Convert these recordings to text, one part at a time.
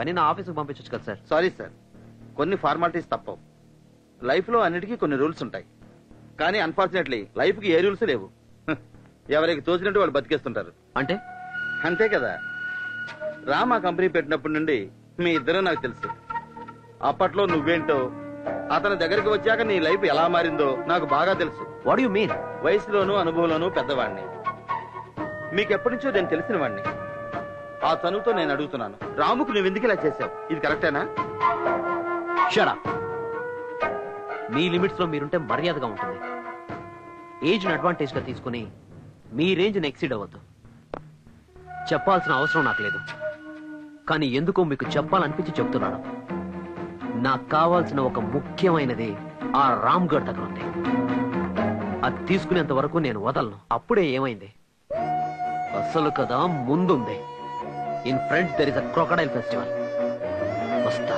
పని నా ఆఫీస్కి పంపించచ్చు కదా సార్ సారీ సార్ కొన్ని ఫార్మాలిటీస్ తప్పవు లైఫ్ లో అన్నిటికీ కొన్ని రూల్స్ ఉంటాయి కానీ అన్ఫార్చునేట్లీ లైఫ్ కి ఏ రూల్స్ లేవు హ, ఎవరికి తోచినట్టు వాళ్ళు బతికేస్తుంటారు అంటే అంతే కదా రామా కంపెనీ పెట్టినప్పటి నుండి మీ ఇద్దరు నాకు తెలుసు అప్పట్లో నువ్వేంటో అతని దగ్గరికి వచ్చాక నీ లైఫ్ ఎలా మారిందో నాకు బాగా తెలుసు వాట్ యు మీన్ వయసులోనూ అనుభవంలోనూ పెద్దవాడిని మీకెప్పటి నుంచో నేను తెలిసిన వాడిని ఆ తనుతో నేను అడుగుతున్నాను రాముకు నువ్వు ఎందుకు ఇలా చేశావు ఇది కరెక్టేనా షరా మీ లిమిట్స్ లో మీరుంటే మర్యాదగా ఉంటుంది ఏజ్ అడ్వాంటేజ్ గా తీసుకుని మీ రేంజ్ ఎక్సీడ్ అవ్వద్దు చెప్పాల్సిన అవసరం నాకు లేదు కానీ ఎందుకో మీకు చెప్పాలనిపించి చెప్తున్నాను నాకు కావాల్సిన ఒక ముఖ్యమైనది ఆ రామ్ గఢ్ దగ్గర ఉంది అది తీసుకునేంత వరకు నేను వదలను అప్పుడే ఏమైంది అసలు కదా ముందుంది in front there is a crocodile festival వస్తా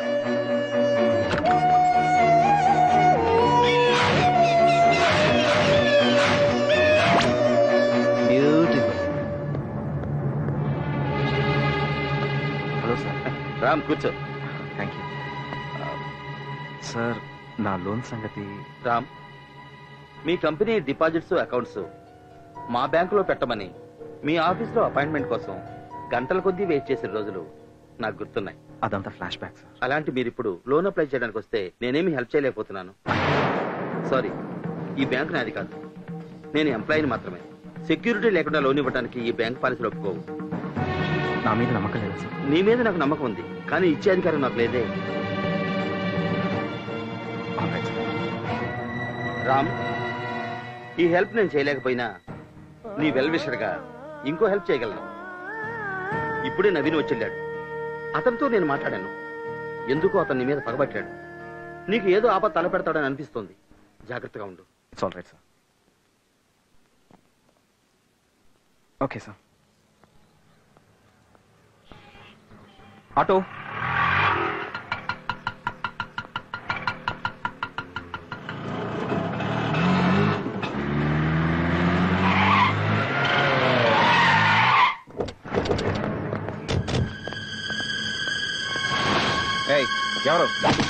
బ్యూటిఫుల్ హలో సార్ రామ్ కూర్చో థ్యాంక్ యూ సార్ నా లోన్ సంగతి రామ్ మీ కంపెనీ డిపాజిట్స్ అకౌంట్స్ మా బ్యాంకులో పెట్టమని మీ ఆఫీస్లో అపాయింట్మెంట్ కోసం గంటల కొద్దీ వెయిట్ చేసిన రోజులు నాకు గుర్తున్నాయి అదంతా ఫ్లాష్ బ్యాక్ సార్ అలాంటి మీరు ఇప్పుడు లోన్ అప్లై చేయడానికి వస్తే నేనేమి హెల్ప్ చేయలేకపోతున్నాను సారీ ఈ బ్యాంక్ నాది కాదు నేను ఎంప్లాయీని మాత్రమే సెక్యూరిటీ లేకుండా లోన్ ఇవ్వడానికి ఈ బ్యాంక్ పాలసీలు ఒప్పుకోవు నా మీద నమ్మకం లేదా సార్ నీ మీద నాకు నమ్మకం ఉంది కానీ ఇచ్చే అధికారం నాకు లేదే Alright, sir. రామ్ ఈ హెల్ప్ నేను చేయలేకపోయినా నీ వెల్ విషర్గా ఇంకో హెల్ప్ చేయగలను ఇప్పుడే నవీన్ వచ్చెళ్ళాడు అతనితో నేను మాట్లాడాను ఎందుకో అతను నీ మీద పగబట్టాడు నీకు ఏదో ఆపద తలపెడతాడని అనిపిస్తోంది జాగ్రత్తగా ఉండు it's all right sir okay sir auto ఏయ్ ఎవరు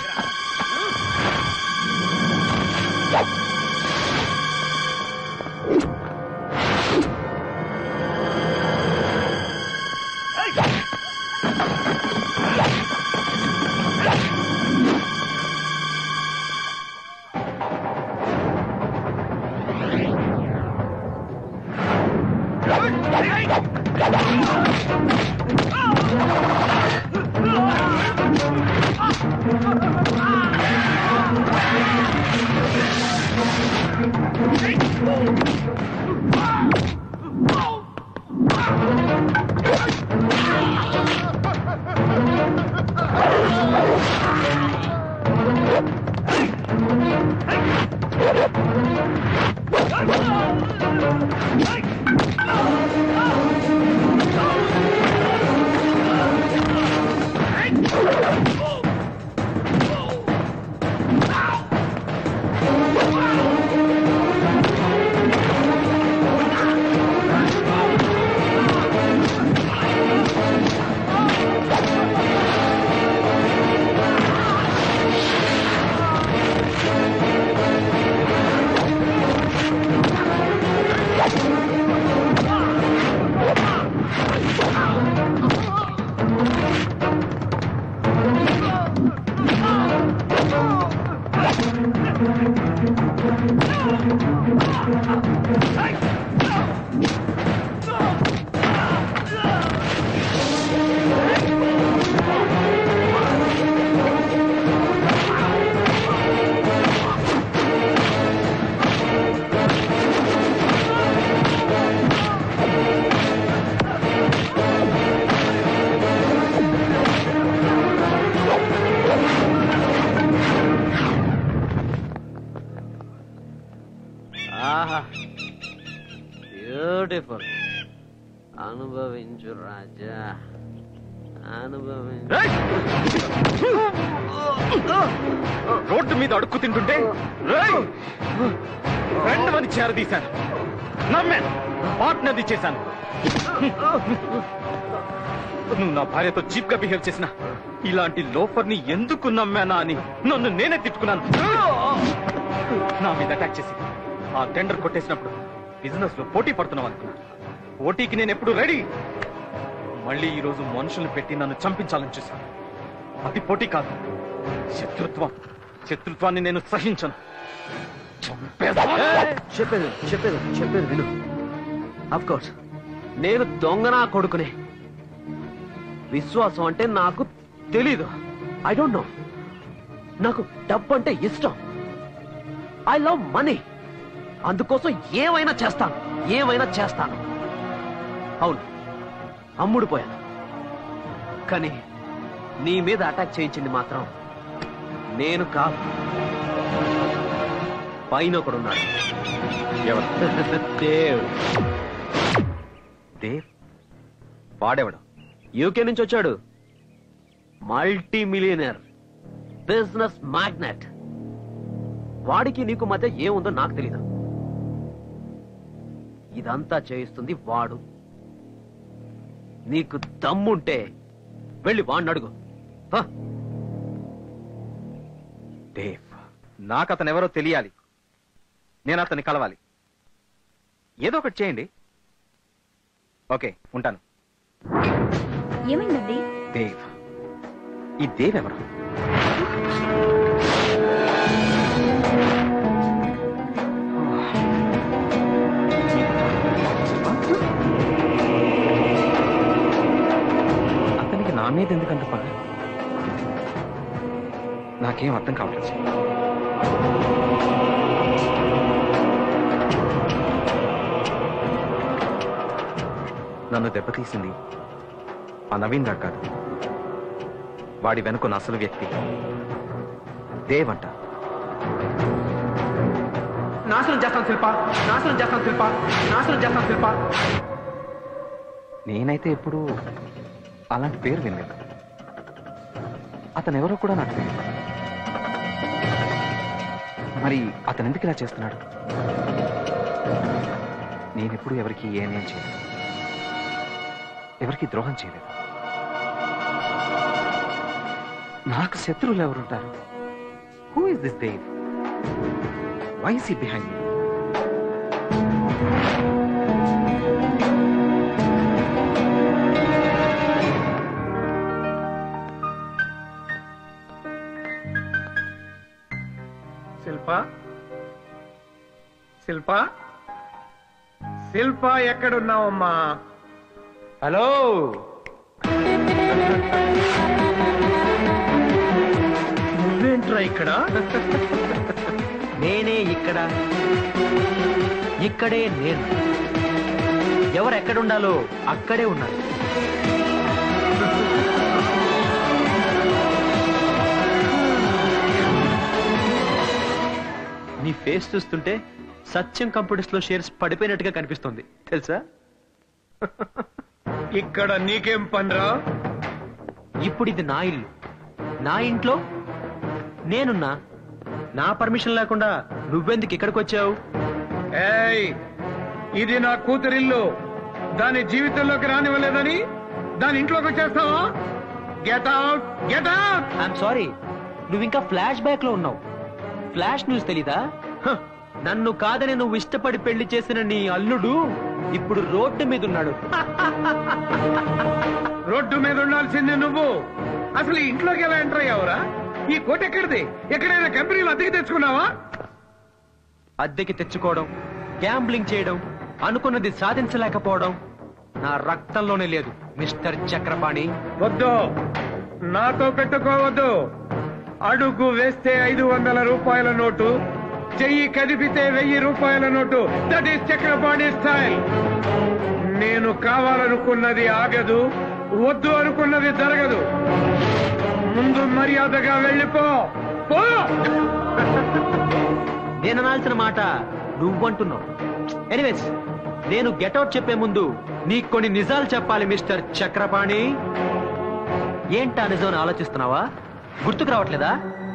ఆహా బ్యూటిఫుల్ అనుభవించు రాజా అనుభవించు రోడ్డు మీద అడుక్కు తింటుంటే రేయ్! ఫ్రెండ్ అని చేరదీశాను నమ్మాను పార్ట్నర్ ఇచ్చేశాను నువ్వు నా భార్యతో చీప్ గా బిహేవ్ చేసిన ఇలాంటి లోఫర్ని ఎందుకు నమ్మానా అని నన్ను నేనే తిట్టుకున్నాను నా మీద అటాక్ చేసి ఆ టెండర్ కొట్టేసినప్పుడు బిజినెస్ లో పోటీ పడుతున్నాం అనుకున్నాను పోటీకి నేను ఎప్పుడు రెడీ మళ్ళీ ఈ రోజు మనుషుల్ని పెట్టి నన్ను చంపించాలని చూశాను అది పోటీ కాదు శత్రుత్వం శత్రుత్వాన్ని నేను సహించను చంపేస్తా. చెప్పేది చెప్పేది చెప్పేది విను అఫ్ కోర్స్ నేను దొంగనా కొడుకునే విశ్వాసం అంటే నాకు తెలీదు ఐ డోంట్ నో నాకు డబ్బు అంటే ఇష్టం ఐ లవ్ మనీ అందుకోసం ఏమైనా చేస్తాను ఏమైనా చేస్తాను అవును అమ్ముడు పోయాను కానీ నీ మీద అటాక్ చేయించింది మాత్రం నేను కాదు పైన ఒకడున్నాడు ఎవరు దేవ్ దేవ్ వాడెవడు యూకే నుంచి వచ్చాడు మల్టీ మిలియనర్ బిజినెస్ మ్యాగ్నెట్ వాడికి నీకు మధ్య ఏముందో నాకు తెలీదు ఇదంతా చేయిస్తుంది వాడు నీకు దమ్ముంటే వెళ్ళి వాడిని అడుగు హ, దేవ్ నాకు అతను ఎవరో తెలియాలి నేను అతన్ని కలవాలి ఏదో ఒకటి చేయండి ఓకే ఉంటాను ఏమైందండి దేవ్ ఈ దేవ్ ఎవరు అతనికి నా మీద ఎందుకంత పగ నాకేం అర్థం కావట్లేదు నన్ను దెబ్బతీసింది ఆ నవీన్ గారు కాదు వాడి వెనుకున్న అసలు వ్యక్తి దేవ్ అంట నాశనం చేస్తాను శిల్ప నాశనం చేస్తాను శిల్ప నాశనం చేస్తాను శిల్ప నేనైతే ఎప్పుడు అలాంటి పేరు వినలేదు అతను ఎవరో కూడా నాకు తెలియదు మరి అతను ఎందుకు ఇలా చేస్తున్నాడు నేనెప్పుడు ఎవరికి ఏ అన్యాయం చేయలేదు ఎవరికి ద్రోహం చేయలేదు నాకు శత్రువులు ఎవరుంటారు who is this Dev why is he behind me Shilpa Shilpa Shilpa ఎక్కడున్నావమ్మా హలో నువ్వేంట్రా ఇక్కడ నేనే ఇక్కడ ఇక్కడే నేను ఎవరు ఎక్కడుండాలో అక్కడే ఉన్నారు నీ ఫేస్ చూస్తుంటే సత్యం కంప్యూటర్స్ లో షేర్స్ పడిపోయినట్టుగా కనిపిస్తుంది తెలుసా ఇక్కడ నీకేం పనిరా ఇప్పుడు ఇది నా ఇల్లు నా ఇంట్లో నేనున్నా నా పర్మిషన్ లేకుండా నువ్వెందుకు ఇక్కడికి వచ్చావు ఏయ్ ఇది నా కూతురిల్లు దాని జీవితంలోకి రానివ్వలేదని దాని ఇంట్లోకి వచ్చేస్తావా get out get out I'm sorry నువ్వు ఇంకా ఫ్లాష్ బ్యాక్ లో ఉన్నావు ఫ్లాష్ న్యూస్ తెలీదా హ, నన్ను కాదని నువ్వు ఇష్టపడి పెళ్లి చేసిన నీ అల్లుడు ఇప్పుడు రోడ్డు మీద ఉన్నాడు రోడ్డు మీద ఉండాల్సింది నువ్వు అసలు ఈ ఇంట్లోకి ఎలా ఎంటర్ అయ్యావురా ఈ కోట ఎక్కడిది ఎక్కడైనా కంపెనీలు అద్దెకి తెచ్చుకున్నావా అద్దెకి తెచ్చుకోవడం గ్యాంబ్లింగ్ చేయడం అనుకున్నది సాధించలేకపోవడం నా రక్తంలోనే లేదు మిస్టర్ చక్రపాణి వద్దు నాతో పెట్టుకోవద్దు అడుగు వేస్తే ఐదు వందల రూపాయల నోటు చెయ్యి కదిపితే వెయ్యి రూపాయల note that is Chakrapani style నేను కావాలనుకున్నది ఆగదు వద్దు అనుకున్నది జరగదు ముందు మర్యాదగా వెళ్ళిపో పో నేను అనాల్సిన మాట నువ్వంటున్నావు ఎనీవేస్ నేను గెటౌట్ చెప్పే ముందు నీకు కొన్ని నిజాలు చెప్పాలి మిస్టర్ చక్రపాణి ఏంటా నిజం అని ఆలోచిస్తున్నావా గుర్తుకు రావట్లేదా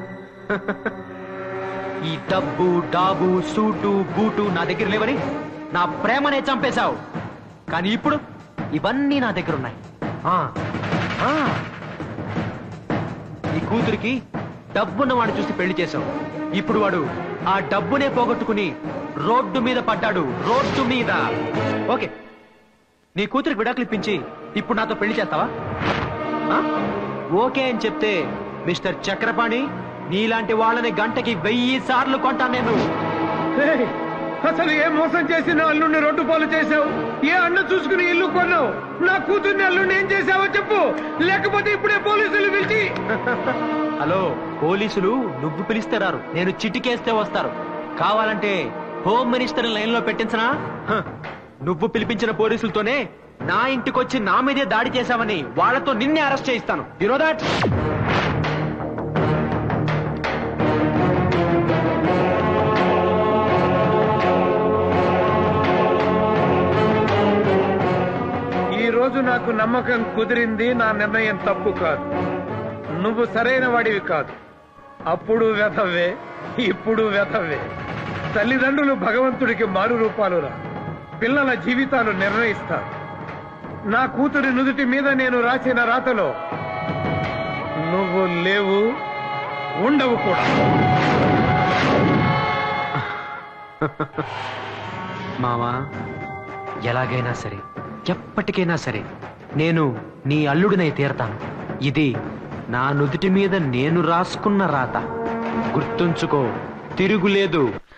ఈ డబ్బు డాబు సూటు బూటు నా దగ్గర లేవని నా ప్రేమనే చంపేశావు కానీ ఇప్పుడు ఇవన్నీ నా దగ్గర ఉన్నాయి ఆ, ఆ. నీ కూతురికి డబ్బున్న వాడిని చూసి పెళ్లి చేశావు ఇప్పుడు వాడు ఆ డబ్బునే పోగొట్టుకుని రోడ్డు మీద పడ్డాడు రోడ్డు మీద ఓకే నీ కూతురికి విడాకులు ఇప్పించి ఇప్పుడు నాతో పెళ్లి చేస్తావా ఆ? ఓకే అని చెప్తే మిస్టర్ చక్రపాణి నీలాంటి వాళ్ళని గంటకి వెయ్యి సార్లు కొంటాను నేను ఏయ్, అసలు ఏ మోసం చేసి నా అల్లుడిని రోడ్డు పాలు చేసావు ఏ అన్న చూసుకుని ఇల్లు కొన్నావు నా కూతుర్ని అల్లుడిని ఏం చేసావో చెప్పు లేకపోతే ఇప్పుడే పోలీసులు పిలిచి హలో పోలీసులు నువ్వు పిలిస్తే రారు నేను చిటికేస్తే వస్తారు కావాలంటే హోమ్ మినిస్టర్ లైన్ లో పెట్టించనా హ, నువ్వు పిలిపించిన పోలీసులతోనే నా ఇంటికొచ్చి నా మీదే దాడి చేశావని వాళ్ళతో నిన్నే అరెస్ట్ చేయిస్తాను యు నో దట్ ఈ రోజు నాకు నమ్మకం కుదిరింది నా నిర్ణయం తప్పు కాదు నువ్వు సరైన వాడివి కాదు అప్పుడు వెధవే ఇప్పుడు వెధవే తల్లిదండ్రులు భగవంతుడికి మారు రూపాలురా పిల్లల జీవితాలు నిర్ణయిస్తారు నా కూతురి నుదుటి మీద నేను రాసిన రాతలో నువ్వు లేవు ఉండవు కూడా మామా ఎలాగైనా సరే ఎప్పటికైనా సరే నేను నీ అల్లుడినై తీరతాను ఇది నా నుదుటి మీద నేను రాసుకున్న రాత గుర్తుంచుకో తిరుగులేదు